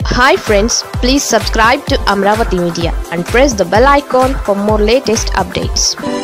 hi friends please subscribe to Amaravati media and press the bell icon for more latest updates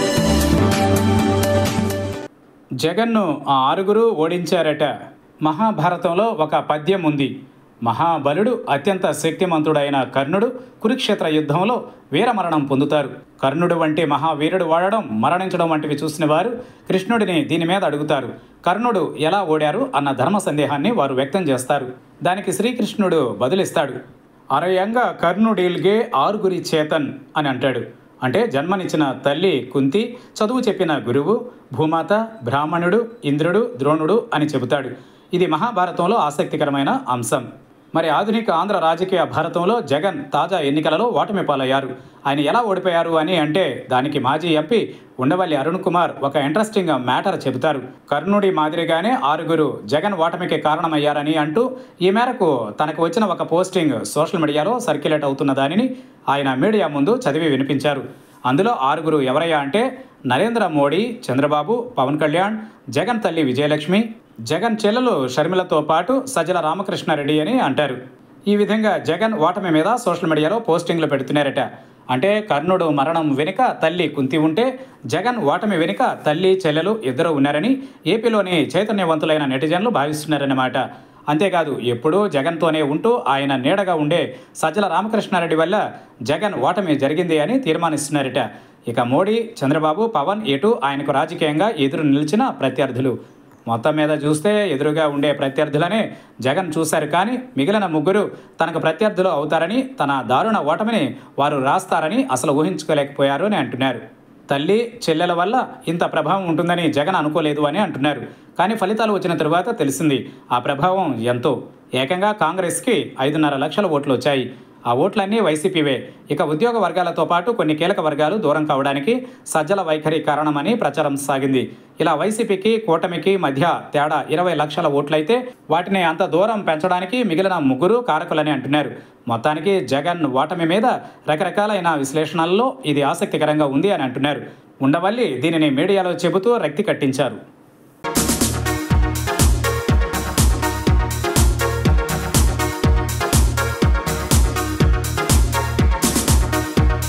జగన్ను ఆ ఆరుగురు ఓడించారట మహాభారతంలో ఒక పద్యం ఉంది మహాబలుడు అత్యంత శక్తిమంతుడైన కర్ణుడు కురుక్షేత్ర యుద్ధంలో వీరమరణం పొందుతారు కర్ణుడు వంటి మహావీరుడు వాడడం మరణించడం వంటివి చూసిన వారు కృష్ణుడిని దీని మీద అడుగుతారు కర్ణుడు ఎలా ఓడారు అన్న ధర్మ సందేహాన్ని వారు వ్యక్తం చేస్తారు దానికి శ్రీకృష్ణుడు బదులిస్తాడు అరయంగా కర్ణుడిల్గే ఆరుగురి చేతన్ అని అంటాడు అంటే జన్మనిచ్చిన తల్లి కుంతి చదువు చెప్పిన గురువు భూమాత బ్రాహ్మణుడు ఇంద్రుడు ద్రోణుడు అని చెబుతాడు ఇది మహాభారతంలో ఆసక్తికరమైన అంశం మరి ఆధునిక ఆంధ్ర రాజకీయ భారతంలో జగన్ తాజా ఎన్నికలలో ఓటమి పాలయ్యారు ఆయన ఎలా ఓడిపోయారు అని అంటే దానికి మాజీ ఎంపీ ఉండవల్లి అరుణ్ కుమార్ ఒక ఇంట్రెస్టింగ్ మ్యాటర్ చెబుతారు కర్ణుడి మాదిరిగానే ఆరుగురు జగన్ ఓటమికి కారణమయ్యారని అంటూ ఈ మేరకు తనకు వచ్చిన ఒక పోస్టింగ్ సోషల్ మీడియాలో సర్క్యులేట్ అవుతున్న దానిని ఆయన మీడియా ముందు చదివి వినిపించారు అందులో ఆరుగురు ఎవరయ్యా అంటే నరేంద్ర మోడీ చంద్రబాబు పవన్ కళ్యాణ్ జగన్ తల్లి విజయలక్ష్మి జగన్ చెల్లెలు షర్మిలతో పాటు సజ్జల రామకృష్ణారెడ్డి అని అంటారు ఈ విధంగా జగన్ ఓటమి మీద సోషల్ మీడియాలో పోస్టింగ్లు పెడుతున్నారట అంటే కర్ణుడు మరణం వెనుక తల్లి కుంతి ఉంటే జగన్ ఓటమి వెనుక తల్లి చెల్లెలు ఇద్దరు ఉన్నారని ఏపీలోని చైతన్యవంతులైన నెటిజన్లు భావిస్తున్నారన్నమాట అంతేకాదు ఎప్పుడూ జగన్తోనే ఉంటూ ఆయన నీడగా ఉండే సజ్జల రామకృష్ణారెడ్డి వల్ల జగన్ ఓటమి జరిగింది అని తీర్మానిస్తున్నారట ఇక మోడీ చంద్రబాబు పవన్ ఎటు ఆయనకు రాజకీయంగా ఎదురు నిలిచిన ప్రత్యర్థులు మొత్తం మీద చూస్తే ఎదురుగా ఉండే ప్రత్యర్థులనే జగన్ చూశారు కానీ మిగిలిన ముగ్గురు తనకు ప్రత్యర్థులు అవుతారని తన దారుణ ఓటమిని వారు రాస్తారని అసలు ఊహించుకోలేకపోయారు అని అంటున్నారు తల్లి చెల్లెల వల్ల ఇంత ప్రభావం ఉంటుందని జగన్ అనుకోలేదు అని అంటున్నారు కానీ ఫలితాలు వచ్చిన తరువాత తెలిసింది ఆ ప్రభావం ఎంతో ఏకంగా కాంగ్రెస్కి ఐదున్నర లక్షల ఓట్లు వచ్చాయి ఆ ఓట్లన్నీ వైసీపీవే ఇక ఉద్యోగ వర్గాలతో పాటు కొన్ని కీలక వర్గాలు దూరం కావడానికి సజ్జల వైఖరి కారణమని ప్రచారం సాగింది ఇలా వైసీపీకి కూటమికి మధ్య తేడా ఇరవై లక్షల ఓట్లయితే వాటిని అంత దూరం పెంచడానికి మిగిలిన ముగ్గురు కారకులని అంటున్నారు మొత్తానికి జగన్ ఓటమి మీద రకరకాలైన విశ్లేషణల్లో ఇది ఆసక్తికరంగా ఉంది అని అంటున్నారు ఉండవల్లి దీనిని మీడియాలో చెబుతూ రక్తి కట్టించారు